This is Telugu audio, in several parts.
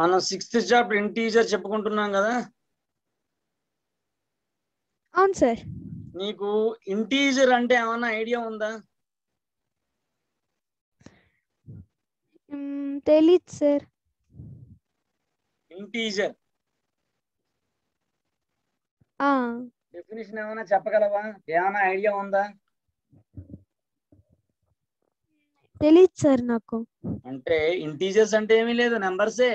మనం సిక్స్త్ చాప్టర్ ఇంటీజర్ చెప్పుకుంటున్నాం కదా అవును సార్ నీకు ఇంటీజర్ అంటే ఏమన్నా ఐడియా ఉందా మ్మ్, తెలీదు సార్ ఇంటీజర్ ఆ, డెఫినేషన్ ఏమైనా చెప్పగలవా ఏమైనా ఐడియా ఉందా తెలీదు సార్ నాకు అంటే ఇంటీజర్స్ అంటే ఏమీ లేదు నెంబర్సే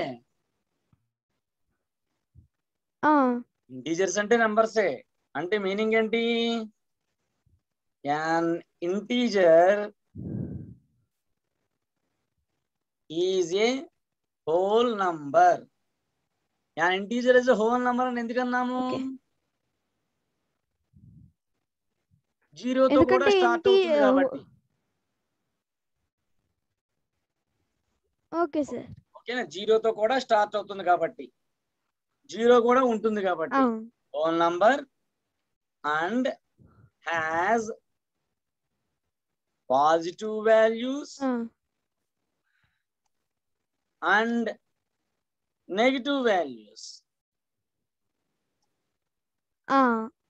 ఆ, ఇంటీజర్స్ అంటే నెంబర్సే అంటే మీనింగ్ ఏంటి an integer is a whole number an integer is whole number అని ఎందుకన్నాము Okay. జీరోతో కూడా ఎందుకంటే స్టార్ట్ ఇంటి- అవుతుంది కాబట్టి ఓకే సార్ ఓకేనా జీరోతో కూడా స్టార్ట్ అవుతుంది కాబట్టి జీరో కూడా ఉంటుంది కాబట్టి ఆ, whole number and has positive values ఆ, and negative values ఆ,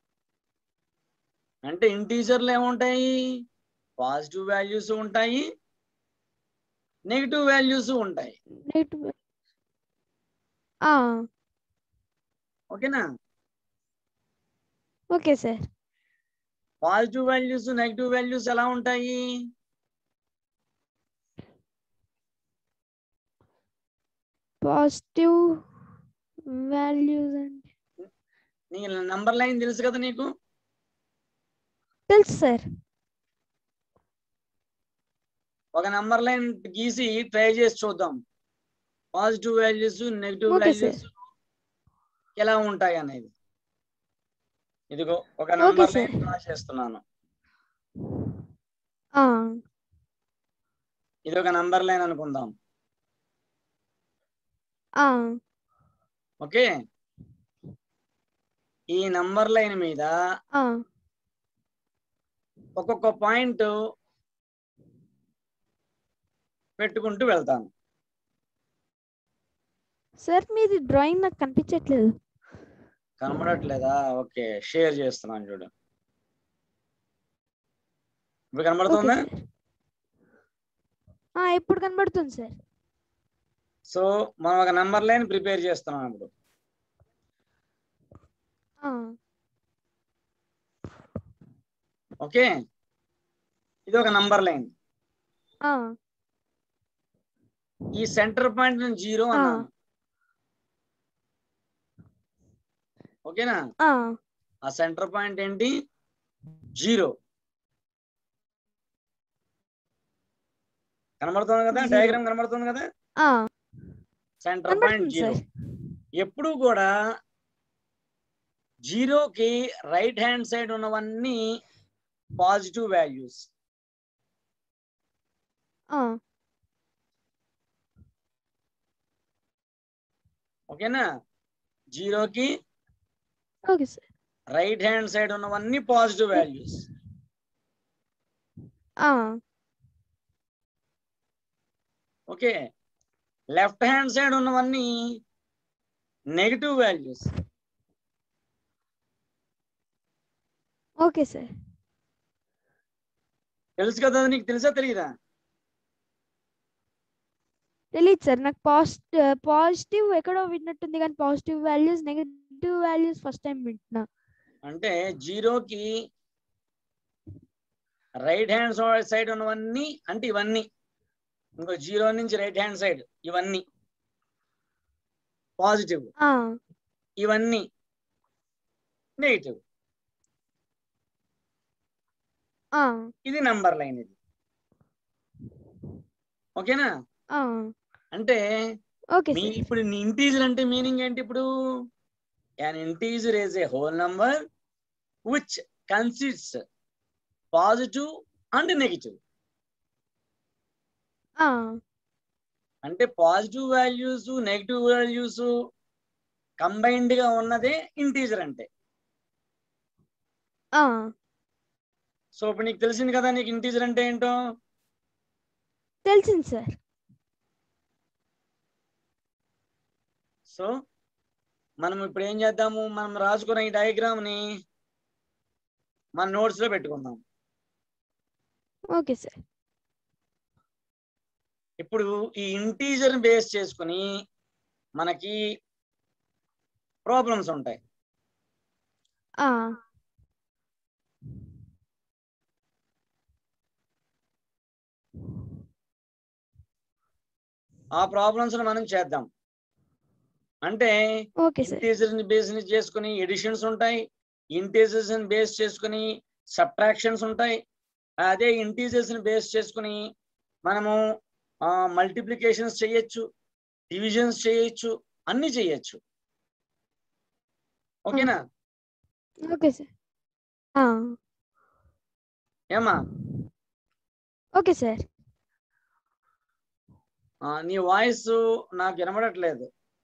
అంటే ఇంటీజర్లు ఏముంటాయి పాజిటివ్ వాల్యూస్ ఉంటాయి నెగిటివ్ వాల్యూస్ ఉంటాయి నెగిటివ్ ఆ, ఓకేనా okay sir positive values negative values ఎలా ఉంటాయి పాజిటివ్ వాల్యూస్ అంటే నీ నంబర్ లైన్ తెలుసు కదా నీకు తెలుసు సార్ ఒక నంబర్ లైన్ గీసి ట్రై చేసి చూద్దాం positive values negative Okay, sir. Values ఎలా ఉంటాయి అనేది ఇదిగో ఒక Okay, number sir. Line draw చేస్తున్నాను ఆ, ఇది ఒక నంబర్ లైన్ అనుకుందాం ఆ, ఓకే ఈ నంబర్ లైన్ మీద ఆ, ఒక్కొక్క పాయింట్ పెట్టుకుంటూ వెళ్తాను సార్ మీది డ్రాయింగ్ నాకు కనిపించట్లేదు కనబడట్లేదా ఓకే షేర్ చేస్తున్నాను చూడు ఇప్పుడు ఓకే కనబడుతుందా సార్ ఆ, ఇప్పుడు కనబడుతుంది సార్ సో మనం ఒక నంబర్ లైన్ ప్రిపేర్ చేస్తున్నాం ఇప్పుడు ఆ, ఓకే ఇది ఒక నంబర్ లైన్ ఆ, ఈ సెంటర్ పాయింట్ నుంచి జీరో ఆ. అన్నాను ఓకేనా ఆ, ఆ సెంటర్ పాయింట్ ఏంటి జీరో కనబడుతుంది కదా Zero. డయాగ్రామ్ కనబడుతుంది కదా ఆ, సెంటర్ పాయింట్ కనబడుతుంది జీరో సార్ ఎప్పుడు కూడా జీరోకి రైట్ హ్యాండ్ సైడ్ ఉన్నవన్నీ పాజిటివ్ వాల్యూస్ ఆ, ఓకేనా జీరోకి okay sir right hand side ఉన్నవన్నీ పాజిటివ్ వాల్యూస్ ఆ, ఓకే లెఫ్ట్ హ్యాండ్ సైడ్ ఉన్నవన్నీ నెగిటివ్ వాల్యూస్ ఓకే సార్ తెలుసు కదా నీకు తెలుసా తెలియదా తెలియదు సార్ నాకు పాజిటివ్ పాజిటివ్ ఎక్కడో విన్నట్టుంది కానీ positive values negative values first time వింటున్నా అంటే జీరోకి రైట్ హ్యాండ్ సైడ్ ఉన్నవన్నీ అంటే ఇవన్నీ ఇంకో జీరో నుంచి రైట్ హ్యాండ్ సైడ్ ఇవన్నీ పాజిటివ్ ఆ, ఇవన్నీ నెగిటివ్ ఆ, ఇది నంబర్ లైన్ ఇది ఓకేనా ఆ, అంటే ఓకే మీ సార్ ఇప్పుడు ఇంటీజర్ అంటే మీనింగ్ ఏంటి ఇప్పుడు an integer is a whole number which consists positive and negative ఆ, అంటే positive values negative values combined గా ఉన్నదే ఇంటీజర్ అంటే ఆ, సో ఇప్పుడు నీకు తెలిసింది కదా నీకు ఇంటీజర్ అంటే ఏంటో తెలిసింది సార్ సో మనం ఇప్పుడు ఏం చేద్దాము మనం రాసుకున్న ఈ డయాగ్రామ్ ని మన నోట్స్ లో పెట్టుకుందాం ఓకే సార్ ఇప్పుడు ఈ ఇంటీజర్ బేస్ చేసుకుని మనకి ప్రాబ్లమ్స్ ఉంటాయి ఆ ఆ ప్రాబ్లమ్స్ మనం చేద్దాం అంటే ఓకే సార్ ఇంటీజర్ ని బేస్ ని చేసుకుని ఎడిషన్స్ ఉంటాయి ఇంటీజర్స్ ని బేస్ చేసుకుని సబ్ట్రాక్షన్స్ ఉంటాయి అదే ఇంటీజర్స్ ని బేస్ చేసుకుని మనము మల్టిప్లికేషన్స్ చేయొచ్చు డివిజన్స్ చేయొచ్చు అన్ని చేయొచ్చు ఓకేనా ఓకే సార్ ఆ ఏమా ఓకే సార్ ఆ, నీ వాయిస్ నాకు వినబడట్లేదు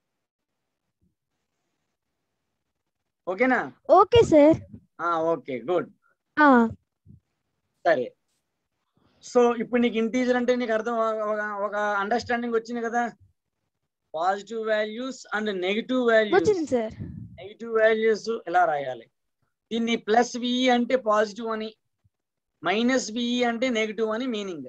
ఓకేనా ఓకే సార్ ఆ ఓకే గుడ్ ఆ సరే సో ఇప్పుడు నీకు ఇంటీజర్ అంటే నీకు అర్థం ఒక- ఒక అండర్స్టాండింగ్ వచ్చింది కదా positive values and negative values వచ్చింది సార్ నెగిటివ్ వాల్యూస్ ఎలా రాయాలి దీన్ని ప్లస్ విఈ అంటే పాజిటివ్ అని మైనస్ విఈ అంటే నెగిటివ్ అని మీనింగ్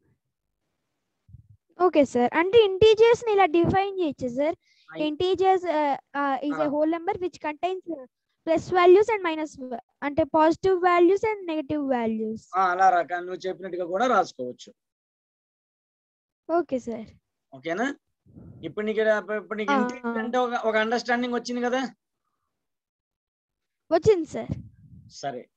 ఓకే సార్ అంటే ఇంటీజర్స్ ని ఇలా డిఫైన్ చేయొచ్చు sir integers is a Ah. Whole number which contains plus values and minus అంటే positive values and negative values అలా రాక నువ్వు చెప్పినట్టుగా కూడా రాసుకోవచ్చు ఓకే సార్ ఓకేనా ఇప్పుడు నీకు ఇప్పుడు నీకు ఆ, ఇంటీజర్ ఆ. అంటే ఒక ఒక అండర్స్టాండింగ్ వచ్చింది కదా వచ్చింది సార్ సరే